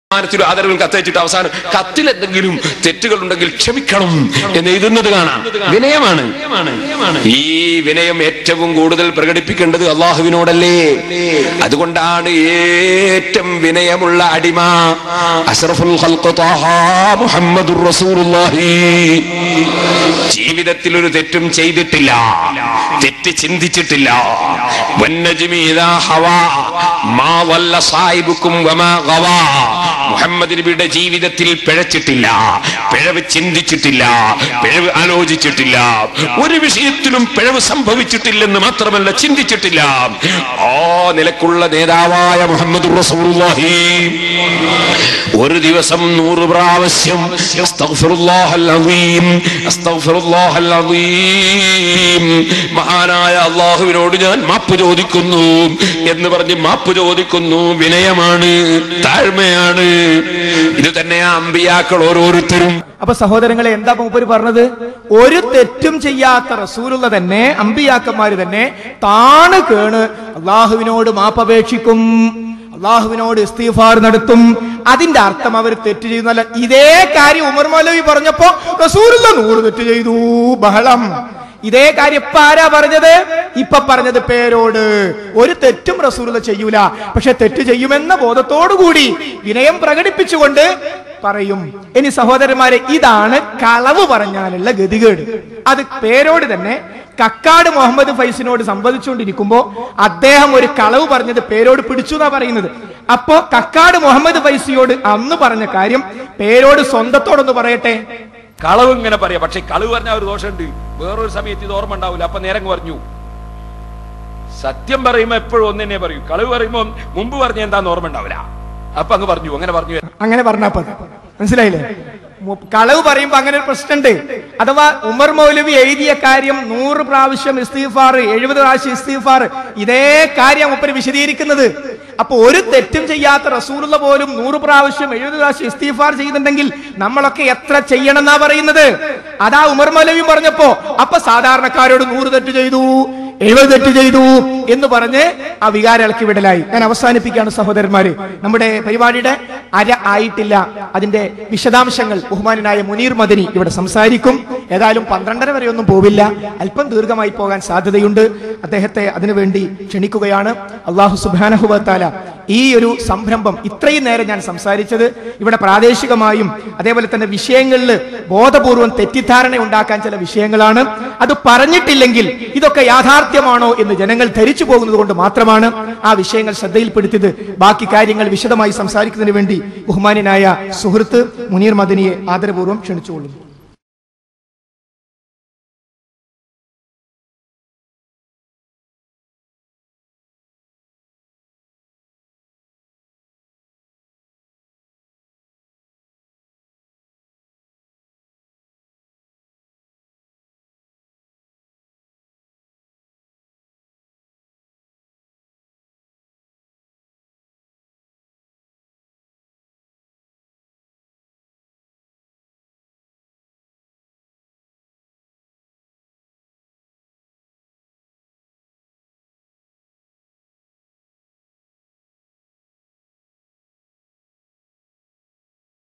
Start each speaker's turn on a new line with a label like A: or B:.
A: ബഹുമാനത്തിലും ആദരവിൽ കത്തയച്ചിട്ട് അവസാനം കത്തിൽ എന്തെങ്കിലും തെറ്റുകൾ ഉണ്ടെങ്കിൽ ക്ഷമിക്കണം എന്ന് എഴുതുന്നത് കാണാം വിനയമാണ് ഈ വിനയം ഏറ്റവും കൂടുതൽ പ്രകടിപ്പിക്കേണ്ടത് അള്ളാഹുവിനോടല്ലേ അതുകൊണ്ടാണ് ഏറ്റവും വിനയമുള്ള അടിമ അഷ്റഫുൽ ഖൽഖ് ത്വാഹ മുഹമ്മദുർ റസൂലുള്ളാഹി ജീവിതത്തിൽ ഒരു തെറ്റും ചെയ്തിട്ടില്ല തെറ്റ് ചിന്തിച്ചിട്ടില്ല വന്നജ്മി ഇദാ ഹവാ മാ വല്ല സാഹിബുക്കും വമാ ഗവാ മുഹമ്മദ് നബിയുടെ ജീവിതത്തിൽ പിഴച്ചിട്ടില്ല പിഴവ് ചിന്തിച്ചിട്ടില്ല പിഴവ് ആലോചിച്ചിട്ടില്ല ഒരു വിഷയത്തിലും പിഴവ് സംഭവിച്ചിട്ടില്ലെന്ന് മാത്രമല്ല ചിന്തിച്ചിട്ടില്ല ആ നിലക്കുള്ള നേതാവായ മുഹമ്മദ് റസൂലുള്ളാഹി ഒരു ദിവസം നൂറ് പ്രാവശ്യം അസ്തഗ്ഫിറുല്ലാഹൽ അസീം, അസ്തഗ്ഫിറുല്ലാഹൽ അസീം. മഹാനായ അള്ളാഹുവിനോട് ഞാൻ മാപ്പ് ചോദിക്കുന്നു എന്ന് പറഞ്ഞ് മാപ്പ് ചോദിക്കുന്നു വിനയമാണ് താഴ്മയാണ് ഇത് തന്നെയാ അമ്പിയാക്കൾ ഓരോരുത്തരും
B: അപ്പൊ സഹോദരങ്ങളെ എന്താ മൂപ്പര് പറഞ്ഞത് ഒരു തെറ്റും ചെയ്യാത്ത റസൂലുള്ള തന്നെ അമ്പിയാക്കന്മാര് തന്നെ താണ് കേണ് അള്ളാഹുവിനോട് മാപ്പപേക്ഷിക്കും അള്ളാഹുവിനോട് ഇസ്തീഫാർ നടത്തും അതിന്റെ അർത്ഥം അവർ തെറ്റ് ചെയ്യുന്നല്ല ഇതേ കാര്യം ഉമർ മൗലവി പറഞ്ഞപ്പോ റസൂലുള്ള നൂറ് തെറ്റ് ചെയ്തു ബഹളം ഇതേ കാര്യം ഇപ്പൊ ആരാ പറഞ്ഞത് ഇപ്പൊ പറഞ്ഞത് പേരോട് ഒരു തെറ്റും റസൂലുള്ള ചെയ്യൂല പക്ഷെ തെറ്റ് ചെയ്യുമെന്ന ബോധത്തോടു കൂടി വിനയം പ്രകടിപ്പിച്ചുകൊണ്ട് പറയും ഇനി സഹോദരന്മാരെ ഇതാണ് കളവ് പറഞ്ഞാലുള്ള ഗതികേട് അത് പേരോട് തന്നെ കക്കാട് മുഹമ്മദ് ഫൈസിനോട് സംവദിച്ചുകൊണ്ടിരിക്കുമ്പോ അദ്ദേഹം ഒരു കളവ് പറഞ്ഞത് പേരോട് പിടിച്ചു എന്നാ പറയുന്നത് അപ്പോ കക്കാട് മുഹമ്മദ് ഫൈസിയോട് അന്ന് പറഞ്ഞ കാര്യം പേരോട് സ്വന്തത്തോടൊന്ന് പറയട്ടെ
C: കളവ് ഇങ്ങനെ പറയാം പക്ഷെ കളവ് പറഞ്ഞ ഒരു ദോഷമുണ്ട് വേറൊരു സമയത്ത് ഇത് ഓർമ്മ ഉണ്ടാവില്ല അപ്പൊ നേരം പറഞ്ഞു സത്യം പറയുമ്പോ എപ്പോഴും ഒന്ന് തന്നെ പറയൂ കളവ് പറയുമ്പോ മുമ്പ് പറഞ്ഞ എന്താന്ന് ഓർമ്മ ഉണ്ടാവില്ല അപ്പൊ അങ്ങ് പറഞ്ഞു അങ്ങനെ പറഞ്ഞു
B: അങ്ങനെ പറഞ്ഞാ മതി മനസ്സിലായില്ലേ മു- കളവ് പറയുമ്പോ അങ്ങനെ ഒരു പ്രശ്നമുണ്ട് അഥവാ ഉമർ മൗലവി എഴുതിയ കാര്യം നൂറ് പ്രാവശ്യം ഇസ്തീഫാർ എഴുപത് പ്രാവശ്യം ഇസ്തീഫാർ ഇതേ കാര്യം മുപ്പര് വിശദീകരിക്കുന്നത് അപ്പൊ ഒരു തെറ്റും ചെയ്യാത്ത റസൂലുള്ള പോലും നൂറ് പ്രാവശ്യം എഴുപത് പ്രാവശ്യം ഇസ്തീഫാർ ചെയ്യുന്നുണ്ടെങ്കിൽ നമ്മളൊക്കെ എത്ര ചെയ്യണം എന്നാ പറയുന്നത് അതാ ഉമർ മൗലവി പറഞ്ഞപ്പോ അപ്പൊ സാധാരണക്കാരോട് നൂറ് തെറ്റ് ചെയ്തു എഴുപത് തെറ്റ് ചെയ്തു എന്ന് പറഞ്ഞ് ആ വികാരം ഇളക്കി വിടലായി ഞാൻ അവസാനിപ്പിക്കുകയാണ് സഹോദരന്മാര് നമ്മുടെ പരിപാടിയുടെ അര ആയിട്ടില്ല അതിന്റെ വിശദാംശങ്ങൾ ബഹുമാനായ മുനീർ മദനി ഇവിടെ സംസാരിക്കും ഏതായാലും പന്ത്രണ്ടര വരെ ഒന്നും പോവില്ല അല്പം ദീർഘമായി പോകാൻ സാധ്യതയുണ്ട് അദ്ദേഹത്തെ അതിനുവേണ്ടി ക്ഷണിക്കുകയാണ് അള്ളാഹു സുബാനഹുബത്താല ഈ ഒരു സംരംഭം ഇത്രയും നേരം ഞാൻ സംസാരിച്ചത് ഇവിടെ പ്രാദേശികമായും അതേപോലെ തന്നെ വിഷയങ്ങളിൽ ബോധപൂർവം തെറ്റിദ്ധാരണ ഉണ്ടാക്കാൻ ചില വിഷയങ്ങളാണ് അത് പറഞ്ഞിട്ടില്ലെങ്കിൽ ഇതൊക്കെ യാഥാർത്ഥ്യമാണോ എന്ന് ജനങ്ങൾ ധരിച്ചു പോകുന്നത് കൊണ്ട് മാത്രമാണ് ആ വിഷയങ്ങൾ ശ്രദ്ധയിൽപ്പെടുത്തിയത് ബാക്കി കാര്യങ്ങൾ വിശദമായി സംസാരിക്കുന്നതിന് വേണ്ടി ബഹുമാന്യനായ സുഹൃത്ത് മുനീർ മദനിയെ ആദരപൂർവ്വം ക്ഷണിച്ചുകൊള്ളുന്നു